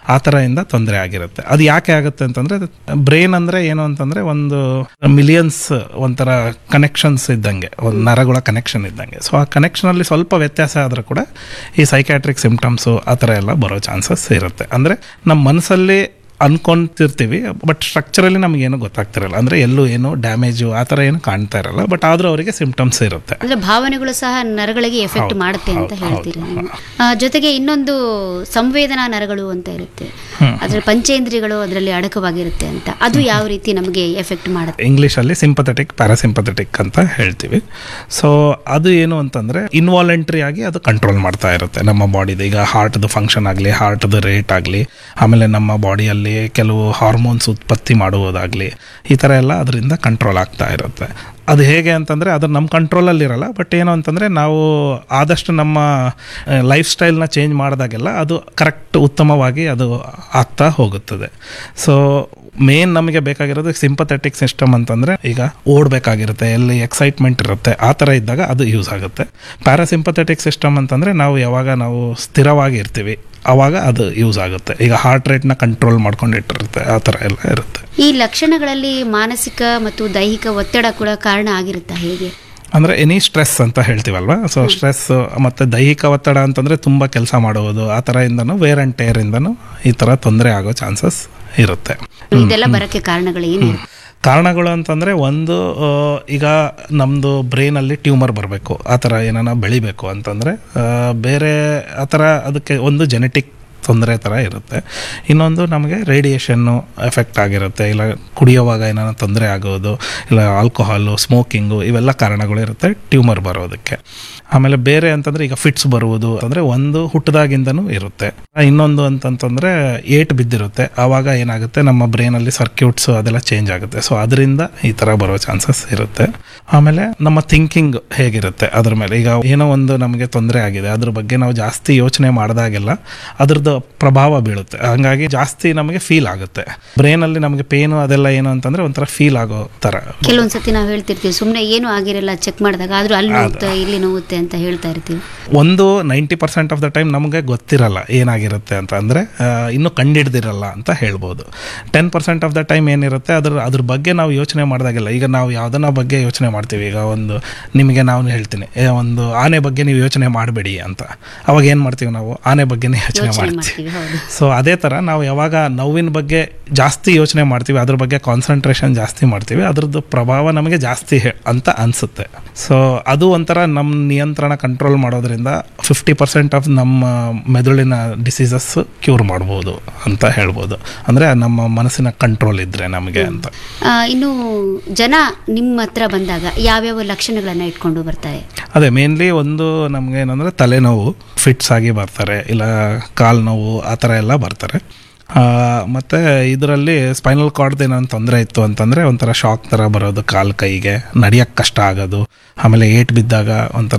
ಆ ಥರದಿಂದ ತೊಂದರೆ ಆಗಿರುತ್ತೆ ಅದು ಯಾಕೆ ಆಗುತ್ತೆ ಅಂತಂದರೆ ಬ್ರೈನ್ ಅಂದರೆ ಏನು ಅಂತಂದರೆ ಒಂದು ಮಿಲಿಯನ್ಸ್ ಒಂಥರ ಕನೆಕ್ಷನ್ಸ್ ಇದ್ದಂಗೆ ಒಂದು ನರಗಳ ಕನೆಕ್ಷನ್ ಇದ್ದಂಗೆ ಸೊ ಆ ಕನೆಕ್ಷನಲ್ಲಿ ಸ್ವಲ್ಪ ವ್ಯತ್ಯಾಸ ಆದರೂ ಕೂಡ ಈ ಸೈಕ್ಯಾಟ್ರಿಕ್ ಸಿಮ್ಟಮ್ಸು ಆ ಥರ ಎಲ್ಲ ಬರೋ ಚಾನ್ಸಸ್ ಇರುತ್ತೆ ಅಂದರೆ ನಮ್ಮ ಮನಸ್ಸಲ್ಲಿ ಅನ್ಕೊಂತಿರ್ತೀವಿ ಬಟ್ ಸ್ಟ್ರಕ್ಚರಲ್ಲಿ ನಮಗೇನು ಗೊತ್ತಾಗ್ತಿರಲ್ಲ ಅಂದರೆ ಎಲ್ಲೂ ಏನು ಡ್ಯಾಮೇಜು ಆ ಥರ ಏನು ಕಾಣ್ತಾ ಇರಲ್ಲ ಬಟ್ ಆದರೂ ಅವರಿಗೆ ಸಿಮ್ಟಮ್ಸ್ ಇರುತ್ತೆ ಅಂದ್ರೆ ಭಾವನೆಗಳು ಸಹ ನರಗಳಿಗೆ ಎಫೆಕ್ಟ್ ಹೌದು, ಮಾಡುತ್ತೆ ಅಂತ ಹೌದು, ಹೇಳ್ತೀರಿ ಹೌದು, ನೀವು. ಆ, ಜೊತೆಗೆ ಇನ್ನೊಂದು ಸಂವೇದನಾ ನರಗಳು ಅಂತ ಇರುತ್ತೆ ಅದ್ರ ಪಂಚೇಂದ್ರಿಯಗಳು ಅದರಲ್ಲಿ ಅಡಕವಾಗಿರುತ್ತೆ ಅಂತ ಅದು ಯಾವ ರೀತಿ ನಮಗೆ ಎಫೆಕ್ಟ್ ಮಾಡುತ್ತೆ ಇಂಗ್ಲೀಷಲ್ಲಿ ಸಿಂಪಥೆಟಿಕ್ ಪ್ಯಾರಾಸಿಂಪಥೆಟಿಕ್ ಅಂತ ಹೇಳ್ತೀವಿ ಸೊ ಅದು ಏನು ಅಂತಂದರೆ ಇನ್ವಾಲೆಂಟ್ರಿ ಆಗಿ ಅದು ಕಂಟ್ರೋಲ್ ಮಾಡ್ತಾ ಇರುತ್ತೆ ನಮ್ಮ ಬಾಡಿದು ಈಗ ಹಾರ್ಟ್ದು ಫಂಕ್ಷನ್ ಆಗಲಿ ಹಾರ್ಟ್ದು ರೇಟ್ ಆಗಲಿ ಆಮೇಲೆ ನಮ್ಮ ಬಾಡಿಯಲ್ಲಿ ಕೆಲವು ಹಾರ್ಮೋನ್ಸ್ ಉತ್ಪತ್ತಿ ಮಾಡುವುದಾಗಲಿ ಈ ಥರ ಎಲ್ಲ ಅದರಿಂದ ಕಂಟ್ರೋಲ್ ಆಗ್ತಾ ಇರುತ್ತೆ ಅದು ಹೇಗೆ ಅಂತಂದರೆ ಅದು ನಮ್ಮ ಕಂಟ್ರೋಲಲ್ಲಿರಲ್ಲ ಬಟ್ ಏನು ಅಂತಂದರೆ ನಾವು ಆದಷ್ಟು ನಮ್ಮ ಲೈಫ್ ಸ್ಟೈಲ್ನ ಚೇಂಜ್ ಮಾಡಿದಾಗೆಲ್ಲ ಅದು ಕರೆಕ್ಟ್ ಉತ್ತಮವಾಗಿ ಅದು ಆಗ್ತಾ ಹೋಗುತ್ತದೆ ಸೊ ಮೇನ್ ನಮಗೆ ಬೇಕಾಗಿರೋದು ಸಿಂಪಥೆಟಿಕ್ ಸಿಸ್ಟಮ್ ಅಂತಂದರೆ ಈಗ ಓಡಬೇಕಾಗಿರುತ್ತೆ ಎಲ್ಲಿ ಎಕ್ಸೈಟ್ಮೆಂಟ್ ಇರುತ್ತೆ ಆ ಥರ ಇದ್ದಾಗ ಅದು ಯೂಸ್ ಆಗುತ್ತೆ ಪ್ಯಾರಾಸಿಂಪಥೆಟಿಕ್ ಸಿಸ್ಟಮ್ ಅಂತಂದರೆ ನಾವು ಯಾವಾಗ ನಾವು ಸ್ಥಿರವಾಗಿ ಇರ್ತೀವಿ ಆವಾಗ ಅದು ಯೂಸ್ ಆಗುತ್ತೆ ಈಗ ಹಾರ್ಟ್ ರೇಟ್ನ ಕಂಟ್ರೋಲ್ ಮಾಡ್ಕೊಂಡಿಟ್ಟಿರುತ್ತೆ ಆ ಥರ ಎಲ್ಲ ಇರುತ್ತೆ ಈ ಲಕ್ಷಣಗಳಲ್ಲಿ ಮಾನಸಿಕ ಮತ್ತು ದೈಹಿಕ ಒತ್ತಡ ಕೂಡ ಕಾರಣ ಆಗಿರುತ್ತಾ ಹೇಗೆ ಅಂದರೆ ಎನಿ ಸ್ಟ್ರೆಸ್ ಅಂತ ಹೇಳ್ತೀವಲ್ವಾ ಸೊ ಸ್ಟ್ರೆಸ್ ಮತ್ತು ದೈಹಿಕ ಒತ್ತಡ ಅಂತಂದರೆ ತುಂಬ ಕೆಲಸ ಮಾಡುವುದು ಆ ಥರ ಇಂದನೂ ವೇರ್ ಆ್ಯಂಡ್ ಟೇರಿಂದನೂ ಈ ಥರ ತೊಂದರೆ ಆಗೋ ಚಾನ್ಸಸ್ ಇರುತ್ತೆ ಇದೆಲ್ಲ ಬರಕ್ಕೆ ಕಾರಣಗಳು ಏನು ಕಾರಣಗಳು ಅಂತಂದರೆ ಒಂದು ಆ, ಈಗ ನಮ್ಮದು ಬ್ರೈನಲ್ಲಿ ಟ್ಯೂಮರ್ ಬರಬೇಕು ಆ ಥರ ಏನಾನ ಬೆಳಿಬೇಕು ಅಂತಂದರೆ ಬೇರೆ ಆ ಥರ ಅದಕ್ಕೆ ಒಂದು ಜೆನೆಟಿಕ್ ತೊಂದರೆ ಥರ ಇರುತ್ತೆ ಇನ್ನೊಂದು ನಮಗೆ ರೇಡಿಯೇಷನ್ನು ಎಫೆಕ್ಟ್ ಆಗಿರುತ್ತೆ ಇಲ್ಲ ಕುಡಿಯೋವಾಗ ಏನಾನ ತೊಂದರೆ ಆಗೋದು ಇಲ್ಲ ಆಲ್ಕೋಹಾಲು ಸ್ಮೋಕಿಂಗು ಇವೆಲ್ಲ ಕಾರಣಗಳು ಇರುತ್ತೆ ಟ್ಯೂಮರ್ ಬರೋದಕ್ಕೆ ಆಮೇಲೆ ಬೇರೆ ಅಂತಂದರೆ ಈಗ ಫಿಟ್ಸ್ ಬರುವುದು ಅಂದರೆ ಒಂದು ಹುಟ್ಟದಾಗಿಂದನೂ ಇರುತ್ತೆ ಇನ್ನೊಂದು ಅಂತಂತಂದರೆ ಏಟ್ ಬಿದ್ದಿರುತ್ತೆ ಆವಾಗ ಏನಾಗುತ್ತೆ ನಮ್ಮ ಬ್ರೈನಲ್ಲಿ ಸರ್ಕ್ಯೂಟ್ಸು ಅದೆಲ್ಲ ಚೇಂಜ್ ಆಗುತ್ತೆ ಸೊ ಅದರಿಂದ ಈ ಥರ ಬರೋ ಚಾನ್ಸಸ್ ಇರುತ್ತೆ ಆಮೇಲೆ ನಮ್ಮ ಥಿಂಕಿಂಗ್ ಹೇಗಿರುತ್ತೆ ಅದ್ರ ಮೇಲೆ ಈಗ ಏನೋ ಒಂದು ನಮಗೆ ತೊಂದರೆ ಆಗಿದೆ ಅದ್ರ ಬಗ್ಗೆ ನಾವು ಜಾಸ್ತಿ ಯೋಚನೆ ಮಾಡಿದಾಗೆಲ್ಲ ಅದ್ರದ್ದು ಪ್ರಭಾವ ಬೀಳುತ್ತೆ ಹಂಗಾಗಿ ಜಾಸ್ತಿ ನಮಗೆ ಫೀಲ್ ಆಗುತ್ತೆ ಬ್ರೈನಲ್ಲಿ ನಮಗೆ ಪೇನು ಅದೆಲ್ಲ ಏನು ಅಂತಂದ್ರೆ ಒಂಥರ ಫೀಲ್ ಆಗೋ ಥರ ಕೆಲವೊಂದ್ಸತಿ ನಾವು ಹೇಳ್ತಿರ್ತೀವಿ ಸುಮ್ಮನೆ ಏನು ಆಗಿರಲ್ಲ ಚೆಕ್ ಮಾಡಿದಾಗ ಆದ್ರೂ ಅಲ್ಲಿ ನೋವುತ್ತೆ ಇಲ್ಲಿ ನೋವುತ್ತೆ ಅಂತ ಹೇಳ್ತಾ ಇರ್ತೀವಿ ಒಂದು ninety percent of the time ನಮಗೆ ಗೊತ್ತಿರಲ್ಲ ಏನಾಗಿರುತ್ತೆ ಅಂತ ಅಂದರೆ ಇನ್ನೂ ಕಂಡಿಡ್ದಿರಲ್ಲ ಅಂತ ಹೇಳ್ಬೋದು ten percent of the time ಏನಿರುತ್ತೆ ಅದ್ರ ಅದ್ರ ಬಗ್ಗೆ ನಾವು ಯೋಚನೆ ಮಾಡಿದಾಗೆಲ್ಲ ಈಗ ನಾವು ಯಾವುದನ್ನ ಬಗ್ಗೆ ಯೋಚನೆ ಮಾಡ್ತೀವಿ ಈಗ ಒಂದು ನಿಮಗೆ ನಾವು ಹೇಳ್ತೀನಿ ಏ, ಒಂದು ಆನೆ ಬಗ್ಗೆ ನೀವು ಯೋಚನೆ ಮಾಡಬೇಡಿ ಅಂತ ಅವಾಗ ಏನು ಮಾಡ್ತೀವಿ ನಾವು ಆನೆ ಬಗ್ಗೆನೇ ಯೋಚನೆ ಯೋಚನೆ ಮಾಡ್ತೀವಿ ಮಾಡ್ತೀವಿ ಹೌದು ಸೊ ಅದೇ ಥರ ನಾವು ಯಾವಾಗ ನೋವಿನ ಬಗ್ಗೆ ಜಾಸ್ತಿ ಯೋಚನೆ ಮಾಡ್ತೀವಿ ಅದ್ರ ಬಗ್ಗೆ ಕಾನ್ಸಂಟ್ರೇಷನ್ ಜಾಸ್ತಿ ಮಾಡ್ತೀವಿ ಅದ್ರದ್ದು ಪ್ರಭಾವ ನಮಗೆ ಜಾಸ್ತಿ ಹೆ- ಅಂತ ಅನಿಸುತ್ತೆ ಸೊ ಅದು ಒಂಥರ ನಮ್ಮ ನಿಯಂತ್ರಣ ಕಂಟ್ರೋಲ್ ಮಾಡೋದ್ರಿಂದ ಫಿಫ್ಟಿ ಪರ್ಸೆಂಟ್ ಆಫ್ ನಮ್ಮ ಮೆದುಳಿನ ಡಿಸೀಸಸ್ ಕ್ಯೂರ್ ಮಾಡ್ಬೋದು ಅಂತ ಹೇಳ್ಬೋದು ಅಂದರೆ ನಮ್ಮ ಮನಸ್ಸಿನ ಕಂಟ್ರೋಲ್ ಇದ್ದರೆ ನಮಗೆ ಅಂತ ಆ, ಇನ್ನು ಜನ ನಿಮ್ಮ ಹತ್ರ ಬಂದಾಗ ಯಾವ್ಯಾವ ಲಕ್ಷಣಗಳನ್ನ ಇಟ್ಕೊಂಡು ಬರ್ತಾರೆ ಅದೇ ಮೇನ್ಲಿ ಒಂದು ನಮಗೆ ಏನಂದರೆ ತಲೆನೋವು ಫಿಟ್ಸ್ ಆಗಿ ಬರ್ತಾರೆ ಇಲ್ಲ ಕಾಲು ನೋವು ಆ ಥರ ಎಲ್ಲ ಬರ್ತಾರೆ ಆ, ಮತ್ತೆ ಇದರಲ್ಲಿ ಸ್ಪೈನಲ್ ಕಾರ್ಡ್ ಏನಾದ್ರು ತೊಂದರೆ ಇತ್ತು ಅಂತಂದರೆ ಒಂಥರ ಶಾಕ್ ಥರ ಬರೋದು ಕಾಲು ಕೈಗೆ ನಡಿಯೋಕ್ಕೆ ಕಷ್ಟ ಆಗೋದು ಆಮೇಲೆ ಏಟ್ ಬಿದ್ದಾಗ ಒಂಥರ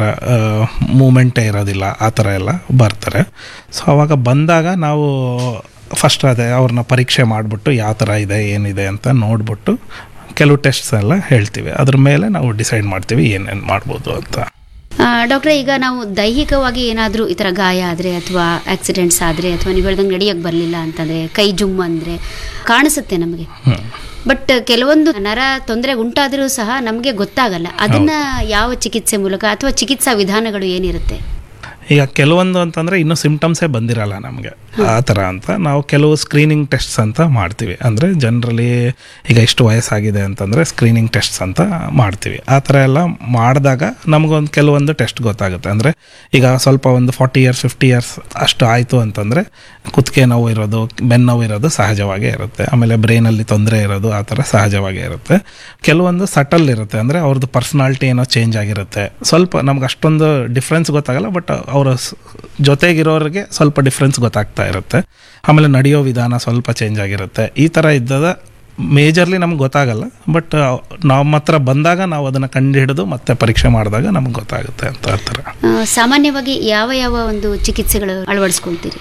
ಮೂಮೆಂಟೇ ಇರೋದಿಲ್ಲ ಆ ಥರ ಎಲ್ಲ ಬರ್ತಾರೆ ಸೊ ಅವಾಗ ಬಂದಾಗ ನಾವು ಫಸ್ಟ್ ಅದೇ ಅವ್ರನ್ನ ಪರೀಕ್ಷೆ ಮಾಡಿಬಿಟ್ಟು ಯಾವ ಥರ ಇದೆ ಏನಿದೆ ಅಂತ ನೋಡ್ಬಿಟ್ಟು ಕೆಲವು ಟೆಸ್ಟ್ಸ್ ಎಲ್ಲ ಹೇಳ್ತೀವಿ ಅದ್ರ ಮೇಲೆ ನಾವು ಡಿಸೈಡ್ ಮಾಡ್ತೀವಿ ಏನೇನು ಮಾಡ್ಬೋದು ಅಂತ ಡಾಕ್ಟ್ರೆ ಈಗ ನಾವು ದೈಹಿಕವಾಗಿ ಏನಾದರೂ ಈ ಥರ ಗಾಯ ಆದರೆ ಅಥವಾ ಆಕ್ಸಿಡೆಂಟ್ಸ್ ಆದರೆ ಅಥವಾ ನೀವು ಹೇಳ್ದಂಗೆ ನಡೆಯೋಕ್ಕೆ ಬರಲಿಲ್ಲ ಅಂತಂದರೆ ಕೈ ಜುಮ್ ಅಂದರೆ ಕಾಣಿಸುತ್ತೆ ನಮಗೆ ಬಟ್ ಕೆಲವೊಂದು ನರ ತೊಂದರೆ ಉಂಟಾದರೂ ಸಹ ನಮಗೆ ಗೊತ್ತಾಗಲ್ಲ ಅದನ್ನ ಯಾವ ಚಿಕಿತ್ಸೆ ಮೂಲಕ ಅಥವಾ ಚಿಕಿತ್ಸಾ ವಿಧಾನಗಳು ಏನಿರುತ್ತೆ ಈಗ ಕೆಲವೊಂದು ಅಂತಂದರೆ ಇನ್ನೂ ಸಿಮ್ಟಮ್ಸೇ ಬಂದಿರಲ್ಲ ನಮಗೆ ಆ ಥರ ಅಂತ ನಾವು ಕೆಲವು ಸ್ಕ್ರೀನಿಂಗ್ ಟೆಸ್ಟ್ಸ್ ಅಂತ ಮಾಡ್ತೀವಿ ಅಂದರೆ ಜನರಲಿ ಈಗ ಇಷ್ಟು ವಯಸ್ಸಾಗಿದೆ ಅಂತಂದರೆ ಸ್ಕ್ರೀನಿಂಗ್ ಟೆಸ್ಟ್ಸ್ ಅಂತ ಮಾಡ್ತೀವಿ ಆ ಥರ ಎಲ್ಲ ಮಾಡಿದಾಗ ನಮಗೊಂದು ಕೆಲವೊಂದು ಟೆಸ್ಟ್ ಗೊತ್ತಾಗುತ್ತೆ ಅಂದರೆ ಈಗ ಸ್ವಲ್ಪ ಒಂದು ಫಾರ್ಟಿ ಇಯರ್ಸ್ ಫಿಫ್ಟಿ ಇಯರ್ಸ್ ಅಷ್ಟು ಆಯಿತು ಅಂತಂದರೆ ಕುತ್ತಿಗೆ ನೋವು ಇರೋದು ಬೆನ್ನು ನೋವು ಇರೋದು ಸಹಜವಾಗೇ ಇರುತ್ತೆ ಆಮೇಲೆ ಬ್ರೈನಲ್ಲಿ ತೊಂದರೆ ಇರೋದು ಆ ಥರ ಸಹಜವಾಗೇ ಇರುತ್ತೆ ಕೆಲವೊಂದು ಸಟಲ್ ಇರುತ್ತೆ ಅಂದರೆ ಅವ್ರದ್ದು ಪರ್ಸ್ನಾಲಿಟಿ ಏನೋ ಚೇಂಜ್ ಆಗಿರುತ್ತೆ ಸ್ವಲ್ಪ ನಮ್ಗೆ ಅಷ್ಟೊಂದು ಡಿಫ್ರೆನ್ಸ್ ಗೊತ್ತಾಗಲ್ಲ ಬಟ್ ಅವರ ಜೊತೆಗಿರೋರಿಗೆ ಸ್ವಲ್ಪ ಡಿಫ್ರೆನ್ಸ್ ಗೊತ್ತಾಗ್ತಾ ಇರುತ್ತೆ ಆಮೇಲೆ ನಡೆಯೋ ವಿಧಾನ ಸ್ವಲ್ಪ ಚೇಂಜ್ ಆಗಿರುತ್ತೆ ಈ ಥರ ಇದ್ದದ ಮೇಜರ್ಲಿ ನಮ್ಗೆ ಗೊತ್ತಾಗಲ್ಲ ಬಟ್ ನಮ್ಮ ಹತ್ರ ಬಂದಾಗ ನಾವು ಅದನ್ನು ಕಂಡುಹಿಡಿದು ಮತ್ತೆ ಪರೀಕ್ಷೆ ಮಾಡಿದಾಗ ನಮ್ಗೆ ಗೊತ್ತಾಗುತ್ತೆ ಅಂತ ಆ ಥರ ಆ, ಸಾಮಾನ್ಯವಾಗಿ ಯಾವ ಯಾವ ಒಂದು ಚಿಕಿತ್ಸೆಗಳು ಅಳವಡಿಸ್ಕೊಳ್ತೀರಿ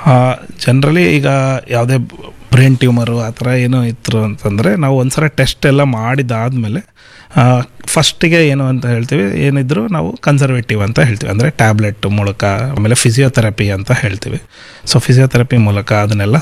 ಜನರಲಿ ಈಗ ಯಾವುದೇ ಬ್ರೈನ್ ಟ್ಯೂಮರು ಆ ಥರ ಏನೋ ಇತ್ತು ಅಂತಂದರೆ ನಾವು ಒಂದ್ಸಲ ಟೆಸ್ಟ್ ಎಲ್ಲ ಮಾಡಿದಾದಮೇಲೆ ಫಸ್ಟಿಗೆ ಏನು ಅಂತ ಹೇಳ್ತೀವಿ ಏನಿದ್ರು ನಾವು ಕನ್ಸರ್ವೇಟಿವ್ ಅಂತ ಹೇಳ್ತೀವಿ ಅಂದರೆ ಟ್ಯಾಬ್ಲೆಟ್ ಮೂಲಕ ಆಮೇಲೆ ಫಿಸಿಯೋಥೆರಪಿ ಅಂತ ಹೇಳ್ತೀವಿ ಸೊ ಫಿಸಿಯೋಥೆರಪಿ ಮೂಲಕ ಅದನ್ನೆಲ್ಲ